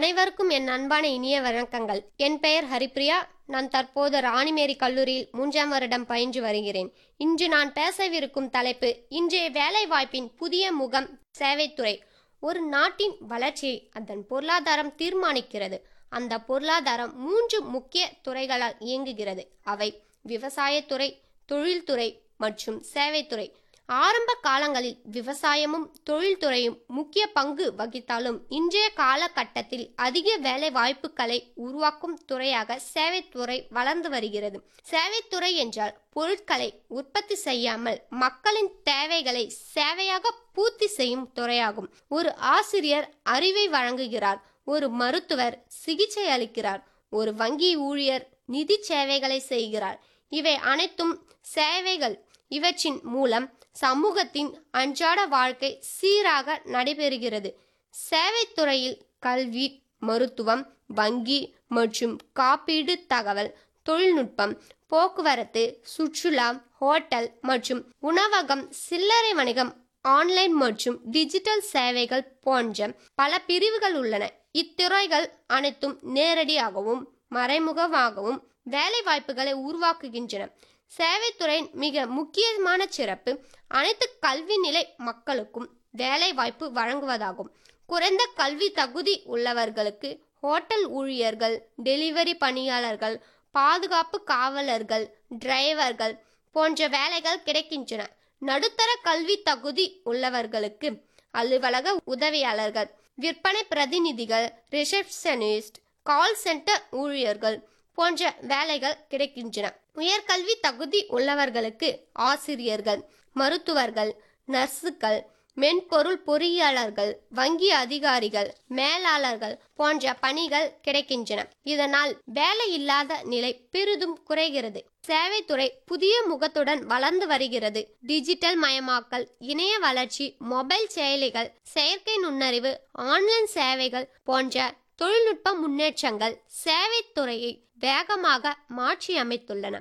அனைவருக்கும் என் அன்பான இனிய வணக்கங்கள் என் பெயர் ஹரிப்ரியா நான் தற்போது ராணிமேரி கல்லூரியில் மூன்றாம் வருடம் பயின்று வருகிறேன் இன்று நான் பேசவிருக்கும் தலைப்பு இன்றைய வேலைவாய்ப்பின் புதிய முகம் சேவைத்துறை ஒரு நாட்டின் வளர்ச்சியை அதன் பொருளாதாரம் தீர்மானிக்கிறது அந்த பொருளாதாரம் மூன்று முக்கிய துறைகளால் இயங்குகிறது அவை விவசாயத்துறை தொழில்துறை மற்றும் சேவைத்துறை ஆரம்ப காலங்களில் விவசாயமும் தொழில்துறையும் முக்கிய பங்கு வகித்தாலும் இன்றைய காலகட்டத்தில் அதிக வேலை வாய்ப்புகளை உருவாக்கும் துறையாக சேவைத்துறை வளர்ந்து வருகிறது சேவைத்துறை என்றால் பொருட்களை உற்பத்தி செய்யாமல் மக்களின் தேவைகளை சேவையாக பூர்த்தி செய்யும் துறையாகும் ஒரு ஆசிரியர் அறிவை வழங்குகிறார் ஒரு மருத்துவர் சிகிச்சை அளிக்கிறார் ஒரு வங்கி ஊழியர் நிதி சேவைகளை செய்கிறார் இவை அனைத்தும் சேவைகள் இவற்றின் மூலம் சமூகத்தின் அன்றாட வாழ்க்கை சீராக நடைபெறுகிறது சேவைத்துறையில் கல்வி மருத்துவம் வங்கி மற்றும் காப்பீடு தகவல் தொழில்நுட்பம் போக்குவரத்து சுற்றுலா ஹோட்டல் மற்றும் உணவகம் சில்லறை வணிகம் ஆன்லைன் மற்றும் டிஜிட்டல் சேவைகள் போன்ற பல பிரிவுகள் உள்ளன இத்துறைகள் அனைத்தும் நேரடியாகவும் மறைமுகமாகவும் வேலை வாய்ப்புகளை உருவாக்குகின்றன சேவைத்துறையின் மிக முக்கியமான சிறப்பு அனைத்து கல்வி நிலை மக்களுக்கும் வேலை வாய்ப்பு வழங்குவதாகும் குறைந்த கல்வி தகுதி உள்ளவர்களுக்கு ஹோட்டல் ஊழியர்கள் டெலிவரி பணியாளர்கள் பாதுகாப்பு காவலர்கள் டிரைவர்கள் போன்ற வேலைகள் கிடைக்கின்றன நடுத்தர கல்வி தகுதி உள்ளவர்களுக்கு அலுவலக உதவியாளர்கள் விற்பனை பிரதிநிதிகள் ரிசப்ஷனிஸ்ட் கால் சென்டர் ஊழியர்கள் போன்ற வேலைகள் கிடைக்கின்றன உயர்கல்வி தகுதி உள்ளவர்களுக்கு ஆசிரியர்கள் மருத்துவர்கள் நர்சுகள் மென்பொருள் பொறியாளர்கள் வங்கி அதிகாரிகள் மேலாளர்கள் போன்ற பணிகள் கிடைக்கின்றன இதனால் வேலை இல்லாத நிலை பெரிதும் குறைகிறது சேவைத்துறை புதிய முகத்துடன் வளர்ந்து வருகிறது டிஜிட்டல் மயமாக்கல் இணைய வளர்ச்சி மொபைல் செயலிகள் செயற்கை நுண்ணறிவு ஆன்லைன் சேவைகள் போன்ற தொழில்நுட்ப முன்னேற்றங்கள் சேவைத்துறையை வேகமாக மாற்றி அமைத்துள்ளன